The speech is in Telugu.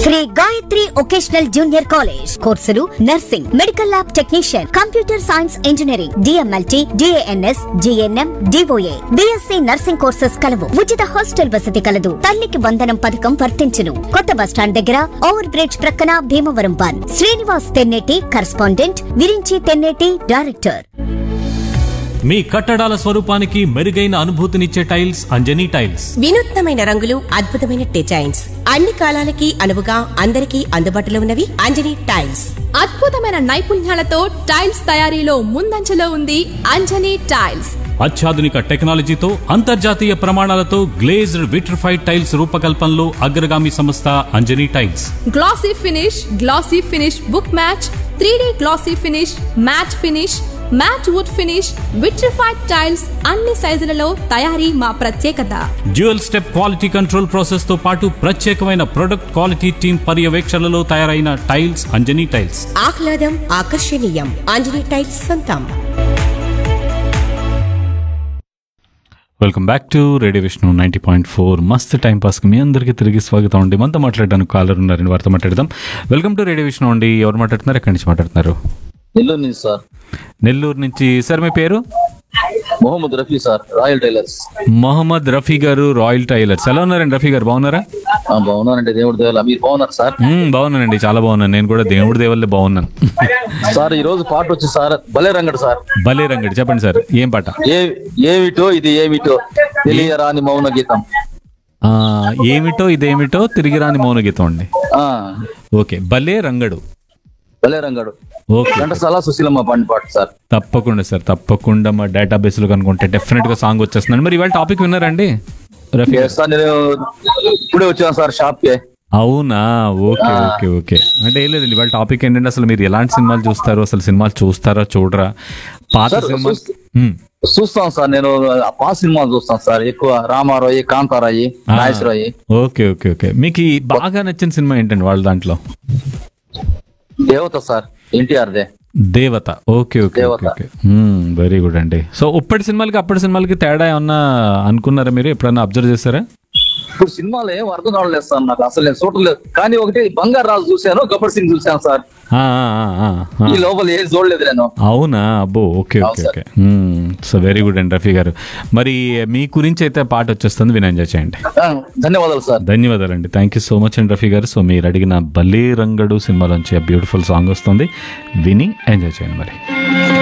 Shri Gayatri vocational junior college కోర్సులు nursing medical lab technician computer science engineering DMLT DNS GNM DOA BSc nursing courses కలవు ఉచిత హాస్టల్ వసతి కలదు తల్లికి వందనం పథకం వర్తించును కొత్త బస్టాండ్ దగ్గర ఓవర్ బ్రిడ్జ్ ప్రక్కన Bhimavaram one Srinivas Tenneti correspondent Virinchi Tenneti director మీ కట్టడాల స్వరూపానికి మెరుగైన అనుభూతినిచ్చే టైల్స్ అంజనీ టైల్స్ వినూత్నమైన రంగులు అద్భుతమైన డిజైన్స్ అన్ని కాలాలకి అనువుగా అందరికీ అందుబాటులో ఉన్నవి అంజనీ టైల్స్ అద్భుతమైన నైపుణ్యాలతో టైల్స్ తయారీలో ముందంజలో ఉంది అంజనీ టైల్స్ అత్యాధునిక టెక్నాలజీతో అంతర్జాతీయ ప్రమాణాలతో గ్లేజ్డ్ విట్రిఫైడ్ టైల్స్ రూపకల్పనలో అగ్రగామి సంస్థ Anjani tiles glossy finish glossy finish book match three glossy finish matt finish matt wood finish vitrified tiles అన్ని సైజులలో తయారీ మా ప్రత్యేకత dual step quality control process తో పాటు ప్రత్యేకమైన ప్రొడక్ట్ క్వాలిటీ టీమ్ పర్యవేక్షణలో తయారైన టైల్స్ అంజనీ టైల్స్ ఆహ్లాదం ఆకర్షణీయం అంజనీ టైల్స్ సొంతం welcome back to radio Vishnu ninety point four మస్త్ టైం పాస్కి మీ అందరికీ తిరిగి స్వాగతం అండి మనతో మాట్లాడడానికి కాలర్ ఉన్నారండి వారితో మాట్లాడదాం వెల్కమ్ టు రేడియో విష్ణు అండి ఎవరు మాట్లాడుతున్నారు ఎక్కడి నుంచి మాట్లాడుతున్నారు నెల్లూరు నుంచి సార్ నెల్లూరు నుంచి సార్ మీ పేరు Mohammad Rafi sir royal tailors Mohammad Rafi గారు రాయల్ టైలర్స్ ఎలా ఉన్నారండి రఫీ గారు బాగున్నారా ఆ, బాగున్నానండి దేవుడి దేవాల మీరు బాగున్నారు సార్ మ్మ్, బాగున్నానండి చాలా బాగున్నాను నేను కూడా దేవుడి దేవల్లే బాగున్నాను సార్ ఈ రోజు పాట వచ్చి సార్ భలే రంగడు సార్ భలే రంగడి చెప్పండి సార్ ఏం పాట ఏ ఏమిటో ఇది ఏమిటో తెలియరాని మౌన గీతం ఆ, ఏమిటో ఇదేమిటో తిరిగి రాని మౌన గీతం అండి ఆ ఓకే భలే రంగడు భలే రంగడు ఓకే ఘంటసాల సుశీలమ్మ పాడిన పాట సార్ తప్పకుండా సార్ తప్పకుండా మా డేటాబేస్ లో కనుక్కుంటే డెఫినెట్ గా సాంగ్ వచ్చేస్తున్నాను మరి ఇవాళ టాపిక్ విన్నారండి రఫీ ఏ గారు? సార్ నేను ఇప్పుడే వచ్చాను సార్ షాప్ కి అవునా ఓకే ఓకే ఓకే అంటే ఏం లేదండి ఇవాళ టాపిక్ ఏంటంటే అసలు మీరు ఎలాంటి సినిమాలు చూస్తారు అసలు సినిమాలు చూస్తారా చూడరా పాత సార్, సినిమాలు చూస్తా- మ్మ్. చూస్తాం సార్ నేను ఆ పాత సినిమాలు చూస్తాను సార్ ఎక్కువ రామారాయి కాంతారాయి ఆ, నాగేశ్వరరాయి ఓకే ఓకే ఓకే మీకు ఈ బాగా నచ్చిన సినిమా ఏంటండి వాళ్ళ దాంట్లో దేవత సార్ ఎన్టీఆర్ దే Devatha okay okay okay Devatha. Okay very good అండి సో ఇప్పటి సినిమాలకి అప్పటి సినిమాలకి తేడా ఏమన్నా అనుకున్నారా మీరు ఎప్పుడన్నా అబ్జర్వ్ చేశారా ఇప్పుడు సినిమాలు ఏం అర్థం కావట్లేదు సార్ నాకు అసలు నేను చూడలేదు కానీ ఒకటి బంగారు రాజు చూశాను గబ్బర్ సింగ్ చూశాను సార్ ఆ, ఆ, ఆ, ఆ, ఆ. ఈ లోపల ఏం చూడలేదు నేను అవునా అబ్బో ఓకే అవును okay sir. Okay so very good అండి రఫీ గారు మరి మీ గురించి అయితే పాట వచ్చేస్తుంది విని ఎంజాయ్ చేయండి ఆ, ధన్యవాదాలు సార్ ధన్యవాదాలండి థ్యాంక్ యూ సో మచ్ అండి రఫీ గారు సో మీరు అడిగిన బలే రంగడు సినిమాలోంచి బ్యూటిఫుల్ సాంగ్ వస్తుంది విని ఎంజాయ్ చేయండి మరి